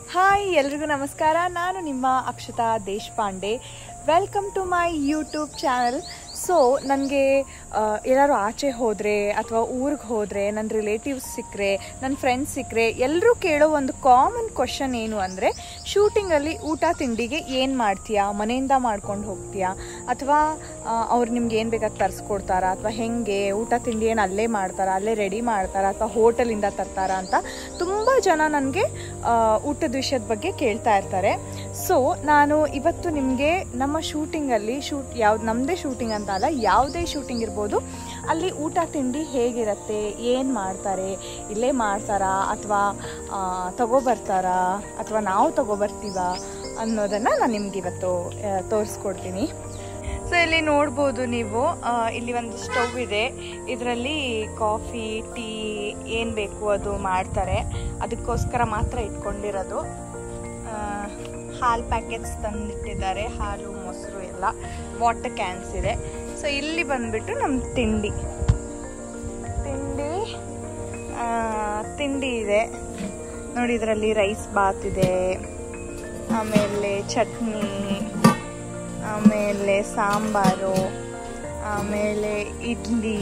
Hi ಎಲ್ರಿಗೂ ನಮಸ್ಕಾರ ನಾನು ನಿಮ್ಮ Akshata Deshpande welcome to my YouTube channel so ನನಗೆ ಎಲ್ಲರೂ ಆಚೆ ಹೋದರೆ ಅಥವಾ ಊರಿಗೆ ಹೋದರೆ ನನ್ನ ರಿಲೇಟಿವ್ಸ್ ಸಿಕ್ಕರೆ ನನ್ನ ಫ್ರೆಂಡ್ಸ್ ಸಿಕ್ಕರೆ ಎಲ್ಲರೂ ಕೇಳೋ ಒಂದು ಕಾಮನ್ ಕ್ವಶನ್ ಏನು ಅಂದರೆ ಶೂಟಿಂಗಲ್ಲಿ ಊಟ ತಿಂಡಿಗೆ ಏನು ಮಾಡ್ತೀಯಾ ಮನೆಯಿಂದ ಮಾಡ್ಕೊಂಡು ಹೋಗ್ತೀಯಾ ಅಥವಾ ಅವ್ರು ನಿಮ್ಗೆ ಏನು ಬೇಕಾದ ತರಿಸ್ಕೊಡ್ತಾರಾ ಅಥವಾ ಹೆಂಗೆ ಊಟ ತಿಂಡಿ ಏನು ಅಲ್ಲೇ ಮಾಡ್ತಾರಾ ಅಲ್ಲೇ ರೆಡಿ ಮಾಡ್ತಾರಾ ಅಥವಾ ಹೋಟೆಲಿಂದ ತರ್ತಾರಾ ಅಂತ ತುಂಬ ಜನ ನನಗೆ ಊಟದ ವಿಷಯದ ಬಗ್ಗೆ ಕೇಳ್ತಾ ಇರ್ತಾರೆ ಸೊ ನಾನು ಇವತ್ತು ನಿಮಗೆ ನಮ್ಮ ಶೂಟಿಂಗಲ್ಲಿ ಶೂಟ್ ಯಾವ್ದು ನಮ್ಮದೇ ಶೂಟಿಂಗ್ ಅಂತ ಅಲ್ಲ ಯಾವುದೇ ಶೂಟಿಂಗ್ ಇರ್ಬೋದು ಅಲ್ಲಿ ಊಟ ತಿಂಡಿ ಹೇಗಿರುತ್ತೆ ಏನು ಮಾಡ್ತಾರೆ ಇಲ್ಲೇ ಮಾಡ್ತಾರಾ ಅಥವಾ ತಗೋಬರ್ತಾರಾ ಅಥವಾ ನಾವು ತಗೋಬರ್ತೀವಾ ಅನ್ನೋದನ್ನು ನಾನು ನಿಮ್ಗೆ ಇವತ್ತು ಆ, ತೋರಿಸ್ಕೊಡ್ತೀನಿ ಸೊ ಇಲ್ಲಿ ನೋಡ್ಬೋದು ನೀವು ಆ, ಇಲ್ಲಿ ಒಂದು ಸ್ಟವ್ ಇದೆ ಇದರಲ್ಲಿ ಕಾಫಿ ಟೀ ಏನು ಬೇಕು ಅದು ಮಾಡ್ತಾರೆ ಅದಕ್ಕೋಸ್ಕರ ಮಾತ್ರ ಇಟ್ಕೊಂಡಿರೋದು ಆ, ಹಾಲು ಪ್ಯಾಕೆಟ್ಸ್ ತಂದಿಟ್ಟಿದ್ದಾರೆ ಹಾಲು ಮೊಸರು ಎಲ್ಲ ವಾಟರ್ ಕ್ಯಾನ್ಸ್ ಇದೆ ಸೊ ಇಲ್ಲಿ ಬಂದ್ಬಿಟ್ಟು ನಮ್ಮ ತಿಂಡಿ ತಿಂಡಿ ಆ, ತಿಂಡಿ ಇದೆ ನೋಡಿ ಇದರಲ್ಲಿ ರೈಸ್ ಬಾತ್ ಇದೆ ಆಮೇಲೆ ಚಟ್ನಿ ಆಮೇಲೆ ಸಾಂಬಾರು ಆಮೇಲೆ ಇಡ್ಲಿ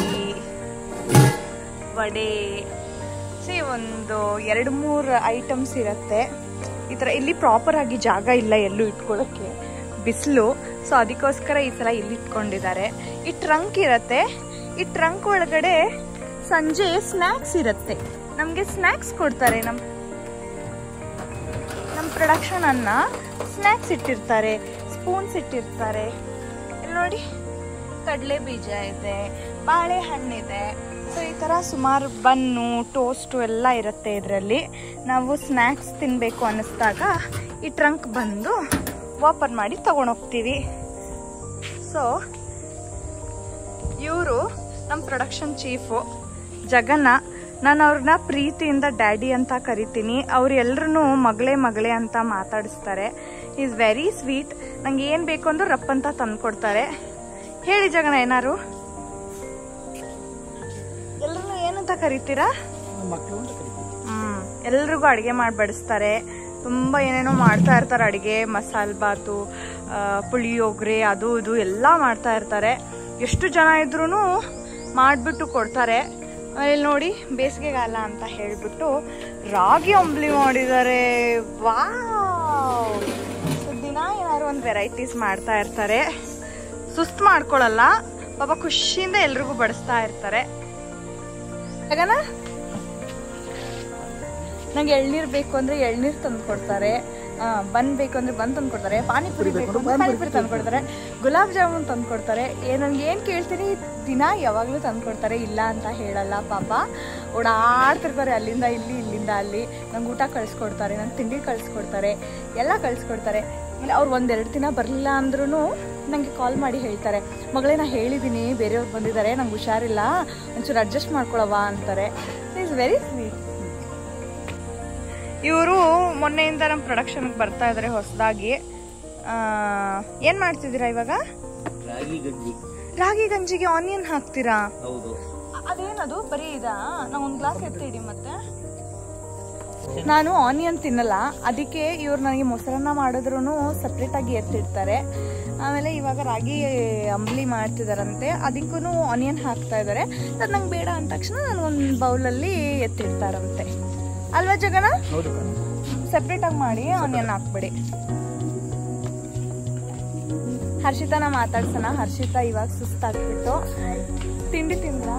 ವಡೆ ಸಿ ಒಂದು ಎರಡು ಮೂರು ಐಟಮ್ಸ್ ಇರುತ್ತೆ ಈ ಥರ ಇಲ್ಲಿ ಪ್ರಾಪರ್ ಆಗಿ ಜಾಗ ಇಲ್ಲ ಎಲ್ಲೂ ಇಟ್ಕೊಳ್ಳೋಕ್ಕೆ ಬಿಸಿಲು ಸೊ ಅದಕ್ಕೋಸ್ಕರ ಈ ಸಲ ಇಲ್ಲಿ ಇಟ್ಕೊಂಡಿದ್ದಾರೆ ಈ ಟ್ರಂಕ್ ಇರತ್ತೆ ಈ ಟ್ರಂಕ್ ಒಳಗಡೆ ಸಂಜೆ ಸ್ನ್ಯಾಕ್ಸ್ ಇರುತ್ತೆ ನಮಗೆ ಸ್ನ್ಯಾಕ್ಸ್ ಕೊಡ್ತಾರೆ ನಮ್ಮ ನಮ್ಮ ಪ್ರೊಡಕ್ಷನ್ ಅನ್ನ ಸ್ನ್ಯಾಕ್ಸ್ ಇಟ್ಟಿರ್ತಾರೆ ಸ್ಪೂನ್ಸ್ ಇಟ್ಟಿರ್ತಾರೆ ಇಲ್ಲಿ ನೋಡಿ ಕಡಲೆ ಬೀಜ ಇದೆ ಬಾಳೆಹಣ್ಣಿದೆ ಸೊ ಈ ಥರ ಸುಮಾರು ಬನ್ನು ಟೋಸ್ಟು ಎಲ್ಲ ಇರುತ್ತೆ ಇದರಲ್ಲಿ ನಾವು ಸ್ನ್ಯಾಕ್ಸ್ ತಿನ್ನಬೇಕು ಅನ್ನಿಸ್ದಾಗ ಈ ಟ್ರಂಕ್ ಬಂದು ಓಪನ್ ಮಾಡಿ ತಗೊಂಡೋಗ್ತೀವಿ ಸೊ ಇವರು ನಮ್ಮ ಪ್ರೊಡಕ್ಷನ್ ಚೀಫು ಜಗನ್ನ ನಾನು ಅವ್ರನ್ನ ಪ್ರೀತಿಯಿಂದ ಡ್ಯಾಡಿ ಅಂತ ಕರಿತೀನಿ ಅವ್ರು ಎಲ್ರೂ ಮಗಳೇ ಮಗಳೇ ಅಂತ ಮಾತಾಡಿಸ್ತಾರೆ ಈಸ್ ವೆರಿ ಸ್ವೀಟ್ ನಂಗೆ ಏನು ಬೇಕು ಅಂದ್ರೂ ರಪ್ ಅಂತ ತಂದ್ಕೊಡ್ತಾರೆ ಹೇಳಿ ಜಗನ ಏನಾರು ಎಲ್ಲರೂ ಏನಂತ ಕರಿತೀರಾ ಹ್ಮ್ ಎಲ್ರಿಗೂ ಅಡುಗೆ ಮಾಡಿ ಬಡಿಸ್ತಾರೆ ತುಂಬ ಏನೇನೋ ಮಾಡ್ತಾ ಇರ್ತಾರೆ ಅಡುಗೆ ಮಸಾಲೆ ಬಾತು ಆ, ಪುಳಿಯೋಗರೆ ಅದು ಇದು ಎಲ್ಲ ಮಾಡ್ತಾ ಇರ್ತಾರೆ ಎಷ್ಟು ಜನ ಇದ್ರೂ ಮಾಡಿಬಿಟ್ಟು ಕೊಡ್ತಾರೆ ಆಮೇಲೆ ಇಲ್ಲಿ ನೋಡಿ ಬೇಸಿಗೆಗಾಲ ಅಂತ ಹೇಳಿಬಿಟ್ಟು ರಾಗಿ ಅಂಬ್ಲಿ ಮಾಡಿದ್ದಾರೆ ವಾವ್ ಸೊ ದಿನ ಏನಾದ್ರು ಒಂದು ವೆರೈಟೀಸ್ ಮಾಡ್ತಾ ಇರ್ತಾರೆ ಸುಸ್ತು ಮಾಡ್ಕೊಳ್ಳಲ್ಲ ಪಾಪ ಖುಷಿಯಿಂದ ಎಲ್ರಿಗೂ ಬಡಿಸ್ತಾ ಇರ್ತಾರೆ ಜಗನ ನಂಗೆ ಎಳ್ನೀರು ಬೇಕು ಅಂದ್ರೆ ಎಳ್ನೀರು ತಂದು ಕೊಡ್ತಾರೆ ಬನ್ ಬೇಕು ಅಂದ್ರೆ ಬನ್ ತಂದು ಕೊಡ್ತಾರೆ ಪಾನಿಪುರಿ ಬೇಕು ಅಂದ್ರೆ ಪಾನಿಪುರಿ ತಂದು ಕೊಡ್ತಾರೆ ಗುಲಾಬ್ ಜಾಮೂನ್ ತಂದು ಕೊಡ್ತಾರೆ ಏ ನನ್ಗೆ ಏನು ಕೇಳ್ತೀನಿ ದಿನ ಯಾವಾಗಲೂ ತಂದು ಕೊಡ್ತಾರೆ ಇಲ್ಲ ಅಂತ ಹೇಳಲ್ಲ ಪಾಪ ಓಡಾಡ್ತಿರ್ತಾರೆ ಅಲ್ಲಿಂದ ಇಲ್ಲಿ ಇಲ್ಲಿಂದ ಅಲ್ಲಿ ನಂಗೆ ಊಟ ಕಳಿಸ್ಕೊಡ್ತಾರೆ ನಂಗೆ ತಿಂಡಿ ಕಳಿಸ್ಕೊಡ್ತಾರೆ ಎಲ್ಲ ಕಳಿಸ್ಕೊಡ್ತಾರೆ ಆಮೇಲೆ ಅವ್ರು ಒಂದೆರಡು ದಿನ ಬರಲಿಲ್ಲ ಅಂದ್ರೂ ನನಗೆ ಕಾಲ್ ಮಾಡಿ ಹೇಳ್ತಾರೆ ಮಗಳೇ ನಾ ಹೇಳಿದ್ದೀನಿ ಬೇರೆಯವ್ರು ಬಂದಿದ್ದಾರೆ ನಂಗೆ ಹುಷಾರಿಲ್ಲ ಒಂಚೂರು ಅಡ್ಜಸ್ಟ್ ಮಾಡ್ಕೊಳವ ಅಂತಾರೆ ಈಸ್ ವೆರಿ ಸ್ವೀಟ್ ಇವರು ಮೊನ್ನೆಯಿಂದ ನಮ್ಮ ಪ್ರೊಡಕ್ಷನ್ಗೆ ಬರ್ತಾ ಇದ್ದಾರೆ ಹೊಸದಾಗಿ ಏನು ಮಾಡ್ತಿದ್ದೀರಾ ಇವಾಗ ರಾಗಿ ಗಂಜಿ ರಾಗಿ ಗಂಜಿಗೆ ಆನಿಯನ್ ಹಾಕ್ತೀರಾ ಹೌದು ಅ- ಅದೇನದು ಬರೀ ಇದಾ ನಾವು ಒಂದು ಗ್ಲಾಸ್ ಎತ್ತಿಡಿ ಮತ್ತೆ ನಾನು ಆನಿಯನ್ ತಿನ್ನಲ್ಲ ಅದಕ್ಕೆ ಇವ್ರು ನನಗೆ ಮೊಸರನ್ನ ಮಾಡಿದ್ರು ಸಪ್ರೇಟಾಗಿ ಎತ್ತಿಡ್ತಾರೆ ಆಮೇಲೆ ಇವಾಗ ರಾಗಿ ಅಂಬ್ಲಿ ಮಾಡ್ತಿದಾರಂತೆ ಅದಕ್ಕೂ ಆನಿಯನ್ ಹಾಕ್ತಾ ಇದ್ದಾರೆ ಅದು ನಂಗೆ ಬೇಡ ಅಂದ ತಕ್ಷಣ ನಾನು ಒಂದು ಬೌಲಲ್ಲಿ ಎತ್ತಿಡ್ತಾರಂತೆ ಅಲ್ವಾ ಜಗನ ಹೌದು ಸಪ್ರೇಟಾಗಿ ಮಾಡಿ ಆನಿಯನ್ ಹಾಕ್ಬಿಡಿ ಹರ್ಷಿತಾನ ಮಾತಾಡ್ಸೋಣ ಹರ್ಷಿತಾ ಇವಾಗ ಸುಸ್ತಾಗ್ಬಿಟ್ಟು ತಿಂಡಿ ತಿಂದ್ರಾ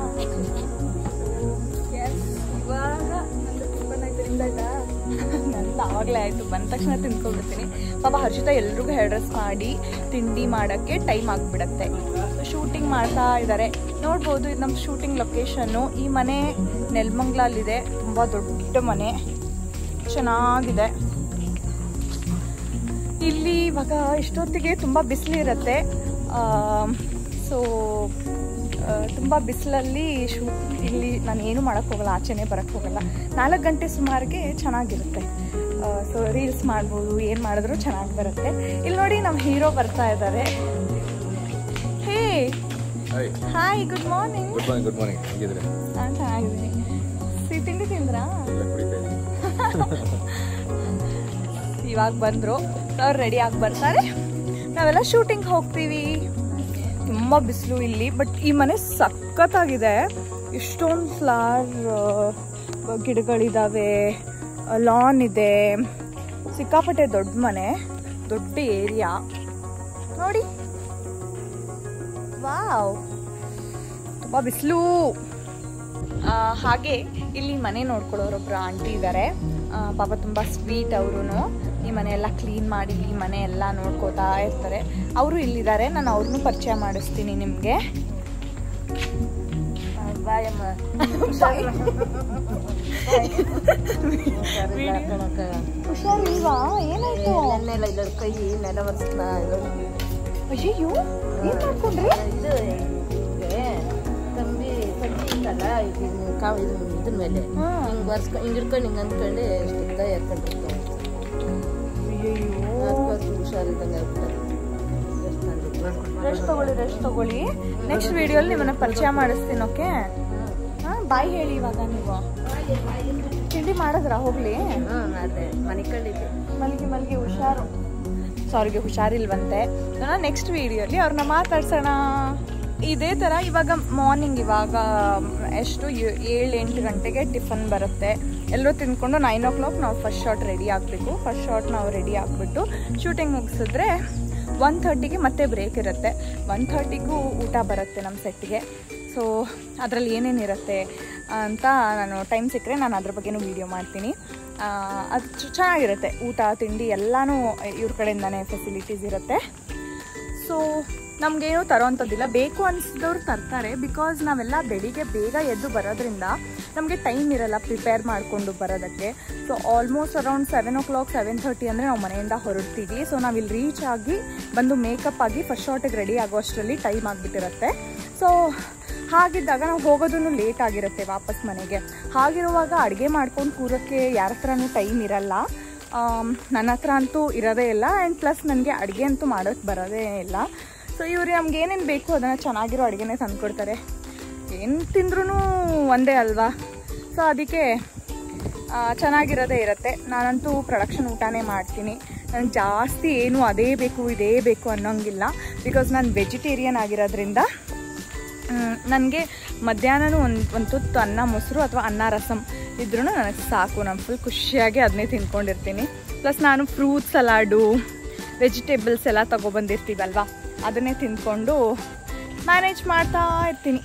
Yes, ಇವಾಗ ನಂದು ಟಿಫನ್ ಆಯ್ತು ನಿಮ್ದಾಯ್ತಾ ನಂದು ಆವಾಗಲೇ ಆಯಿತು ಬಂದ ತಕ್ಷಣ ತಿನ್ಕೊಂಡ್ಬಿಡ್ತೀನಿ ಪಾಪ ಹರ್ಷಿತಾ ಎಲ್ರಿಗೂ ಹೆಡ್ರೆಸ್ ಮಾಡಿ ತಿಂಡಿ ಮಾಡೋಕ್ಕೆ ಟೈಮ್ ಆಗಿಬಿಡತ್ತೆ ಶೂಟಿಂಗ್ ಮಾಡ್ತಾ ಇದ್ದಾರೆ ನೋಡ್ಬೋದು ಇದು ನಮ್ಮ ಶೂಟಿಂಗ್ ಲೊಕೇಶನ್ನು ಈ ಮನೆ ನೆಲಮಂಗ್ಲಲ್ಲಿದೆ ತುಂಬ ದೊಡ್ಡ ಮನೆ ಚೆನ್ನಾಗಿದೆ ಇಲ್ಲಿ ಇವಾಗ ಇಷ್ಟೊತ್ತಿಗೆ ತುಂಬ ಬಿಸಿಲಿರುತ್ತೆ ಸೊ ತುಂಬ ಬಿಸಿಲಲ್ಲಿ ಶೂ ಇಲ್ಲಿ ನಾನು ಏನು ಮಾಡೋಕ್ಕೆ ಹೋಗಲ್ಲ ಆಚೆನೇ ಬರೋಕ್ಕೆ ಹೋಗಲ್ಲ ನಾಲ್ಕು ಗಂಟೆ ಸುಮಾರಿಗೆ ಚೆನ್ನಾಗಿರುತ್ತೆ ಸೊ ರೀಲ್ಸ್ ಮಾಡ್ಬೋದು ಏನು ಮಾಡಿದ್ರು ಚೆನ್ನಾಗಿ ಬರುತ್ತೆ ಇಲ್ಲಿ ನೋಡಿ ನಮ್ಮ ಹೀರೋ ಬರ್ತಾ ಇದ್ದಾರೆ hey hi hi good morning good morning good morning ಹೇಗಿದ್ರೆ ನಾನು ಚೆನ್ನಾಗಿದ್ದೀನಿ ಸಿಹಿ ತಿಂಡಿ ತಿಂದ್ರಾ ಎಲ್ಲ ಕುಡಿತಾ ಇದ್ದೀನಿ ಇವಾಗ ಬಂದರು ಅವ್ರು ರೆಡಿ ಆಗಿ ಬರ್ತಾರೆ ನಾವೆಲ್ಲ ಶೂಟಿಂಗ್ ಹೋಗ್ತೀವಿ ತುಂಬ ಬಿಸಿಲು ಇಲ್ಲಿ ಬಟ್ ಈ ಮನೆ ಸಖತ್ತಾಗಿದೆ ಇಷ್ಟೊಂದು ಫ್ಲವರ್ ಗಿಡಗಳಿದ್ದಾವೆ ಲಾನ್ ಇದೆ ಸಿಕ್ಕಾಪಟ್ಟೆ ದೊಡ್ಡ ಮನೆ ದೊಡ್ಡ ಏರಿಯಾ ನೋಡಿ ವಾವ್ ತುಂಬ ಬಿಸಿಲು ಹಾಗೆ ಇಲ್ಲಿ ಮನೆ ನೋಡ್ಕೊಳ್ಳೋರೊಬ್ರು ಆಂಟಿ ಇದ್ದಾರೆ ಪಾಪ ತುಂಬ ಸ್ವೀಟ್ ಅವರು ಈ ಮನೆ ಎಲ್ಲ ಕ್ಲೀನ್ ಮಾಡಿ ಈ ಮನೆ ಎಲ್ಲ ನೋಡ್ಕೋತಾ ಇರ್ತಾರೆ ಅವರು ಇಲ್ಲಿದ್ದಾರೆ ನಾನು ಅವ್ರನ್ನೂ ಪರಿಚಯ ಮಾಡಿಸ್ತೀನಿ ನಿಮಗೆ ಬಾಯಮ್ಮ ಹುಷಾರಿಲ್ವಾ ಏನಾಯ್ತು ನೆನ್ನೆಲ್ಲ ಇಲ್ಲ ಕೈ ನೆಲ ಒರೆಸ್ತಾ ಅಯ್ಯೋ ಏನ್ ಮಾಡ್ಕೊಂಡ್ರಿ ಇದು ಹೀಗೆ ಕಂಬಿ ಕಂಬಿ ಇತ್ತಲ್ಲ ಇದು ಕಾವ್ ಇದು ಇದ್ರ ಮೇಲೆ ಹಾ. ಹಿಂಗೆ ಒರೆಸ್ಕೊಂಡು ಹಿಂಗೆ ಹಿಡ್ಕೊಂಡು ಹಿಂಗೆ ಅಂದ್ಕೊಂಡು ಎಷ್ಟಿದ್ದ ಎರ್ಕೊಂಡಿರ್ತಾವೆ ಅಯ್ಯೋ ಅದಕ್ಕೋಸ್ಕರ ಹುಷಾರಿದ್ದಂಗೆ ಆಗ್ಬಿಟ್ಟದೆ ರೆಸ್ಟ್ ತಗೊಳ್ಳಿ ರೆಸ್ಟ್ ತಗೊಳ್ಳಿ ನೆಕ್ಸ್ಟ್ ವಿಡಿಯೋಲಿ ನಿಮ್ಮನ್ನ ಪರಿಚಯ ಮಾಡಿಸ್ತೀನಿ ಓಕೆ ಹಾ ಬಾಯ್ ಹೇಳಿ ಇವಾಗ ನೀವು ತಿಂಡಿ ಮಾಡಿದ್ರಾ ಹೋಗ್ಲಿ ಹ್ಞೂ ಅದೇ ಮನೆ ಕಳಿದ್ದೆ ಮಲ್ಗಿ ಮಲ್ಗಿ ಹುಷಾರು ಸೊ ಅವ್ರಿಗೆ ಹುಷಾರಿಲ್ವಂತೆ ನಾನು ನೆಕ್ಸ್ಟ್ ವಿಡಿಯೋಲಿ ಅವ್ರನ್ನ ಮಾತಾಡ್ಸೋಣ ಇದೇ ಥರ ಇವಾಗ ಮಾರ್ನಿಂಗ್ ಇವಾಗ ಎಷ್ಟು ಏ- ಏಳು ಎಂಟು ಗಂಟೆಗೆ ಟಿಫನ್ ಬರುತ್ತೆ ಎಲ್ಲರೂ ತಿಂದ್ಕೊಂಡು ನೈನ್ ಓ ಕ್ಲಾಕ್ ನಾವು ಫಸ್ಟ್ ಶಾಟ್ ರೆಡಿ ಆಗಬೇಕು ಫಸ್ಟ್ ಶಾಟ್ ನಾವು ರೆಡಿ ಆಗಿಬಿಟ್ಟು ಶೂಟಿಂಗ್ ಮುಗಿಸಿದ್ರೆ ಒನ್ ಥರ್ಟಿಗೆ ಮತ್ತೆ ಬ್ರೇಕ್ ಇರುತ್ತೆ ಒನ್ ಥರ್ಟಿಗೂ ಊಟ ಬರುತ್ತೆ ನಮ್ಮ ಸೆಟ್ಟಿಗೆ ಸೊ ಅದರಲ್ಲಿ ಏನೇನಿರುತ್ತೆ ಅಂತ ನಾನು ಟೈಮ್ ಸಿಕ್ಕರೆ ನಾನು ಅದ್ರ ಬಗ್ಗೆನೂ ವೀಡಿಯೋ ಮಾಡ್ತೀನಿ ಆ, ಅದು ಚ- ಚೆನ್ನಾಗಿರುತ್ತೆ ಊಟ ತಿಂಡಿ ಎಲ್ಲನೂ ಇವ್ರ ಕಡೆಯಿಂದನೇ ಫೆಸಿಲಿಟೀಸ್ ಇರುತ್ತೆ ಸೊ ನಮಗೇನು ತರೋವಂಥದ್ದಿಲ್ಲ ಬೇಕು ಅನಿಸಿದವ್ರು ತರ್ತಾರೆ ಬಿಕಾಸ್ ನಾವೆಲ್ಲ ಬೆಳಿಗ್ಗೆ ಬೇಗ ಎದ್ದು ಬರೋದ್ರಿಂದ ನಮಗೆ ಟೈಮ್ ಇರಲ್ಲ ಪ್ರಿಪೇರ್ ಮಾಡಿಕೊಂಡು ಬರೋದಕ್ಕೆ so almost around seven o'clock seven thirty ಅಂದರೆ ನಾವು ಮನೆಯಿಂದ ಹೊರಡ್ತೀವಿ ಸೊ ನಾವು ಇಲ್ಲಿ ರೀಚ್ ಆಗಿ ಬಂದು ಮೇಕಪ್ ಆಗಿ ಫಸ್ಟ್ ಶಾರ್ಟಿಗೆ ರೆಡಿ ಆಗೋ ಅಷ್ಟರಲ್ಲಿ ಟೈಮ್ ಆಗಿಬಿಟ್ಟಿರುತ್ತೆ ಸೊ ಹಾಗಿದ್ದಾಗ ನಾವು ಹೋಗೋದನ್ನು ಲೇಟ್ ಆಗಿರುತ್ತೆ ವಾಪಸ್ ಮನೆಗೆ ಹಾಗಿರುವಾಗ ಅಡುಗೆ ಮಾಡ್ಕೊಂಡು ಕೂರೋಕ್ಕೆ ಯಾರ ಹತ್ರನೂ ಟೈಮ್ ಇರಲ್ಲ ಆಮ್, ನನ್ನ ಹತ್ರ ಅಂತೂ ಇರೋದೇ ಇಲ್ಲ ಆ್ಯಂಡ್ ಪ್ಲಸ್ ನನಗೆ ಅಡುಗೆ ಅಂತೂ ಮಾಡೋಕ್ಕೆ ಬರೋದೇ ಇಲ್ಲ ಸೊ ಇವ್ರು ನಮ್ಗೆ ಏನೇನು ಬೇಕು ಅದನ್ನು ಚೆನ್ನಾಗಿರೋ ಅಡುಗೆನೇ ತಂದುಕೊಡ್ತಾರೆ ಏನು ತಿಂದ್ರೂ ಒಂದೇ ಅಲ್ವಾ ಸೊ ಅದಕ್ಕೆ ಆ, ಚೆನ್ನಾಗಿರೋದೇ ಇರುತ್ತೆ ನಾನಂತೂ ಪ್ರೊಡಕ್ಷನ್ ಊಟನೇ ಮಾಡ್ತೀನಿ ನನಗೆ ಜಾಸ್ತಿ ಏನು ಅದೇ ಬೇಕು ಇದೇ ಬೇಕು ಅನ್ನೋಂಗಿಲ್ಲ ಬಿಕಾಸ್ ನಾನು ವೆಜಿಟೇರಿಯನ್ ಆಗಿರೋದ್ರಿಂದ ನನಗೆ ಮಧ್ಯಾಹ್ನನೂ ಒಂದು ಒಂದು ತುತ್ತು ಅನ್ನ ಮೊಸರು ಅಥವಾ ಅನ್ನ ರಸಮ್ ಇದ್ರೂ ನನಗೆ ಸಾಕು ನಾನು ಫುಲ್ ಖುಷಿಯಾಗಿ ಅದನ್ನೇ ತಿನ್ಕೊಂಡಿರ್ತೀನಿ ಪ್ಲಸ್ ನಾನು ಫ್ರೂಟ್ ಸಲಾಡು ವೆಜಿಟೇಬಲ್ಸ್ ಎಲ್ಲ ತೊಗೊಬಂದಿರ್ತೀವಲ್ವ ಅದನ್ನೇ ತಿಂದ್ಕೊಂಡು ಮ್ಯಾನೇಜ್ ಮಾಡ್ತಾ ಇರ್ತೀನಿ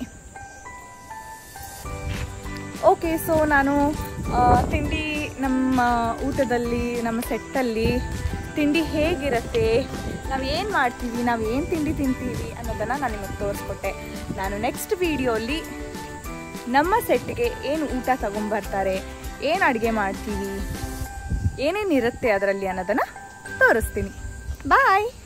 ಓಕೆ ಸೊ ನಾನು ಆ, ತಿಂಡಿ ನಮ್ಮ ಊಟದಲ್ಲಿ ನಮ್ಮ ಸೆಟ್ಟಲ್ಲಿ ತಿಂಡಿ ಹೇಗಿರುತ್ತೆ ನಾವು ಏನು ಮಾಡ್ತೀವಿ ನಾವು ಏನು ತಿಂಡಿ ತಿಂತೀವಿ ಅನ್ನೋದನ್ನು ನಾನು ನಿಮಗೆ ತೋರಿಸ್ಕೊಟ್ಟೆ ನಾನು ನೆಕ್ಸ್ಟ್ ವೀಡಿಯೋಲಿ ನಮ್ಮ ಸೆಟ್ಗೆ ಏನು ಊಟ ತಗೊಂಬರ್ತಾರೆ ಏನು ಅಡುಗೆ ಮಾಡ್ತೀವಿ ಏನೇನಿರುತ್ತೆ ಅದರಲ್ಲಿ ಅನ್ನೋದನ್ನು ತೋರಿಸ್ತೀನಿ ಬಾಯ್